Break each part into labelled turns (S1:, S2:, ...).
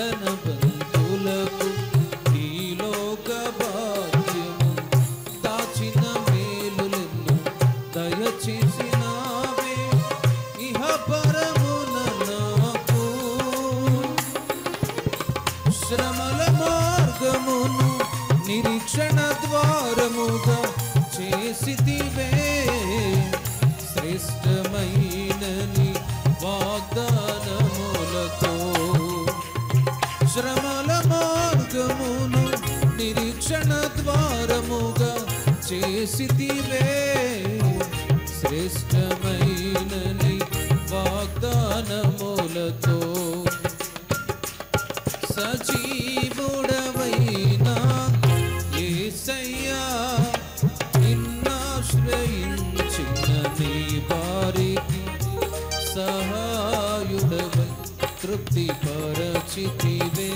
S1: ధనవంతులకు ఈ లోక భాగ్యము దాచిన మేలులెన్ను దయచేసినావే ఇహ పరమున నాకు శ్రమల మార్గమును నిరీక్షణ ద్వారముగా చేసితివే శ్రేష్టమైనని వాగ్దానములతో శ్రమల మార్గమును నిరీక్షణ ద్వారముగా చేసితివే శ్రేష్టమైనని వాగ్దానములతో సజీవుడవైనా యేసయ్యా నిన్నాశ్రయించిన నీ వారికి సహాయుడవై తృప్తి పరచితివే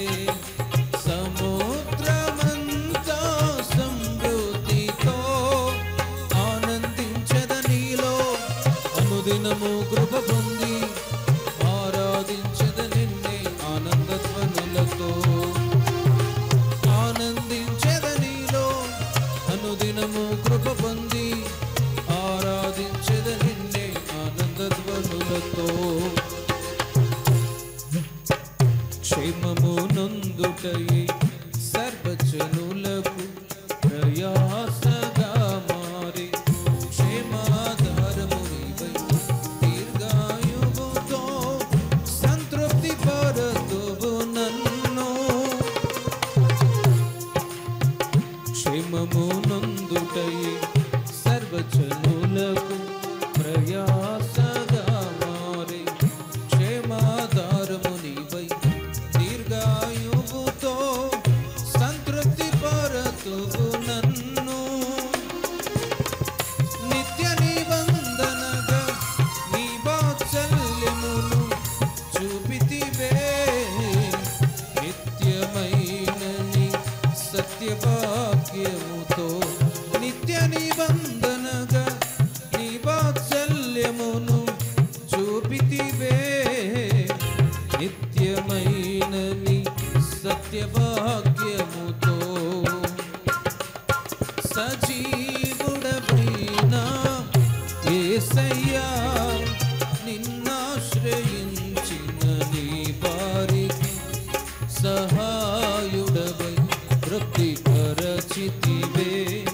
S1: సముద్రమంతా సమృద్ధితో ఆనందించద నీలో అనుదినము కృప పొంది ఆరాధించద నిన్నే ఆనందధ్వనులతో ఆనందించద నీలో అనుదినము కృప పొంది ఆరాధించద నిన్నే ఆనందధ్వనులతో క్షేమము నొందుటయే సర్వజనులకు ప్రయాసగా మారి క్షేమాధారము నీవై దీర్ఘాయువుతో సంతృప్తి పరతువు నన్ను క్షేమము నందుటయే సర్వజనులకు ప్రయాసగా మారి క్షేమాధారము నీవై దీర్ఘాయువుతో సంతృప్తి పరతువు నన్ను నిత్య నిబంధనగా నీ వాత్సల్యమును చూపితివే నిత్యమైనని సత్యవాక్యముతో నిత్య నిబంధనగా నీ వాత్సల్యమును చూపితివే నిత్యమైనని సత్యవాక్యముతో సజీవుడపైన ఏసయ్యా నిన్నాశ్రయించిన నీ వారికి సహాయుడవై తృప్తి పరచితివే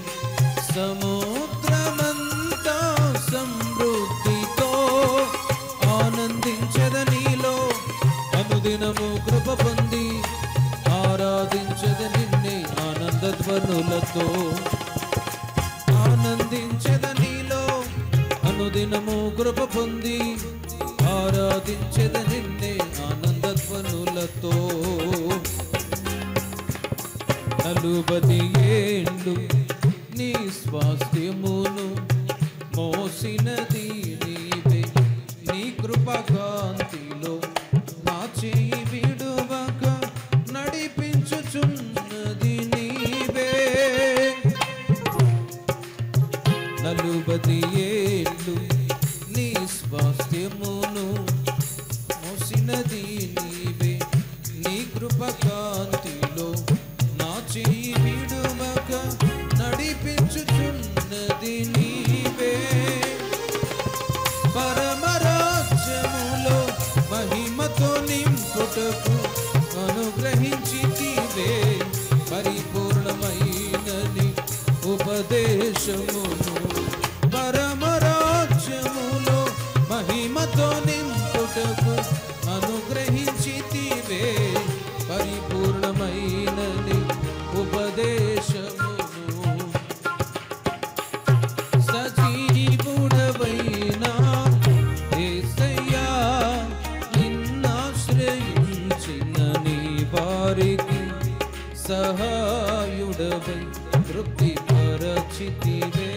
S1: సముద్రమంతా సమృద్ధితో ఆనందించద నీలో అనుదినము కృప పొంది ఆరాధించద నిన్నే ఆనందధ్వనులతో ఆనందించద నీలో అనుదినము కృప పొంది ఆరాధించద నిన్నే ఆనందధ్వనులతో నలుబది ఏండ్లు నీ స్వాస్థ్యమును మోసినది నీవే నీ కృపకాంతిలో నా చేయి విడువక నడిపించుచున్నది నీవే నలుబది ఏళ్ళు నీ స్వాస్థ్యమును మోసినది నీవే నీ కృపకాంతిలో నా చేయి విడువక నడిపించుచున్నది నీవే పరమరాజ్యములో మహిమతో నింపుటకు అనుగ్రహించితివే పరిపూర్ణమైనని ఉపదేశమును పరమరాజ్యములో మహిమతో నింపుటకు అనుగ్రహించితివే పరిపూర్ణమైనని ఉపదేశమును సజీవుడవైనా యేసయ్యా నిన్నాశ్రయించిన నీ వారికి సహాయుడవై తృప్తి పరచితివే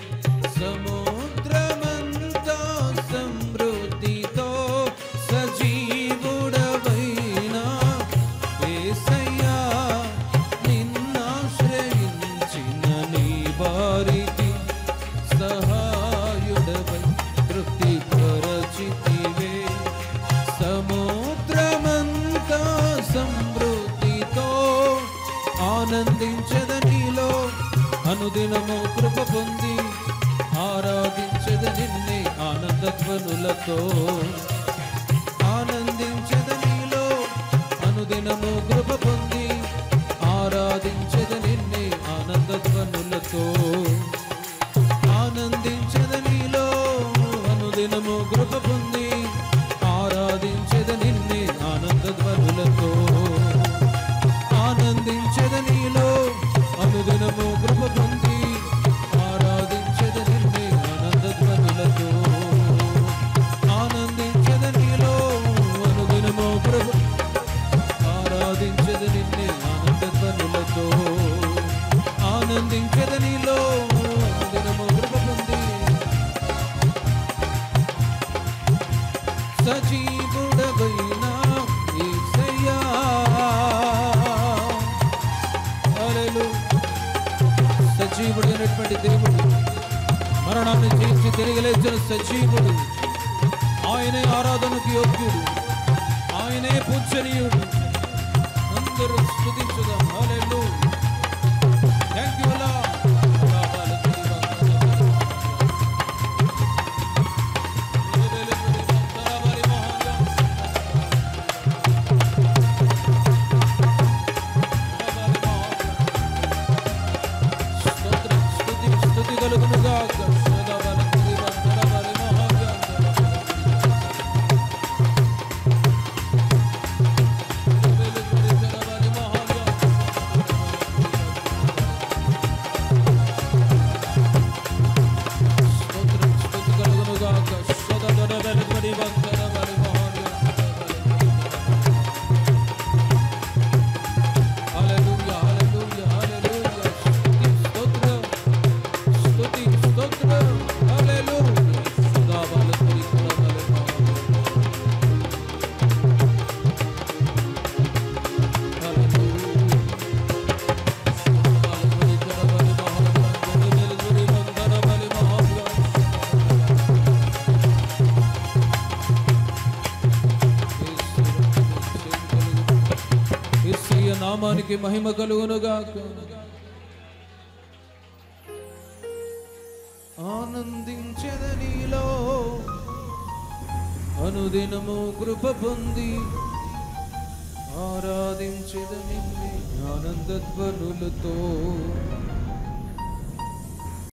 S1: సముద్రమంతా సమృద్ధితో సజీవుడవైనా యేసయ్యా నిన్నాశ్రయించిన నీ వారికి సహాయుడవై తృప్తి పరచితివే సముద్రమంతా సమృద్ధితో ఆనందించద నీలో అనుదినము కృప పొంది ఆరాధించద నిన్నే ఆనందధ్వనులతో ఆనందించద నీలో అనుదినము కృప పొంది ఆరాధించద నిన్నే ఆనందధ్వనులతో ఆనందించద నీలో అనుదినము కృప పొంది ఆరాధించద నిన్నే ఆనందధ్వనులతో ఆనందించద నీలో అనుదినము కృప పొంది ఆరాధించద నిన్నే ఆనందధ్వనులతో ఆనందించద నీలో అనుదినము కృప ఆరాధించద నిన్నే ఆనందధ్వనులతో ఆనందించద నీలో అనుదినము కృప పొంది సజీవుడవైన యేసయ్యా హల్లెలూయా సజీవుడైనటువంటి దేవుడు మరణాన్ని జయించి తిరిగి లేచిన సజీవుడు ఆయనే ఆరాధనకు యోగ్యుడు ఆయనే పూజనీయుడు అందరూ స్తుతించుదాం హల్లెలూయా థాంక్ యూ లార్డ్ స్తోత్రం స్తుతి స్తుతి కలుగును గాక సదాబల తుది వందన బలి మహావ్యాంతర వెలు బలి జనబలి మహావ్యాంతర స్తోత్రం స్తుతి కలుగును గాక సదాబల బలి బలి వందన బలి హల్లెలూయా హల్లెలూయా హల్లెలూయా స్తుతి స్తోత్రం స్తుతి స్తోత్రం హల్లెలూయా సదాబల తుది కలబలి హల్లెలూయా సదాబల తుది కలబలి మహావ్యాంతర వెలు బలి వందన బలి మహావ్యాంతర యేసయ్య నామానికి మహిమ కలుగునుగాక ఆనందించద నీలో అనుదినము కృప పొంది ఆరాధించద నిన్నే ఆనందధ్వనులతో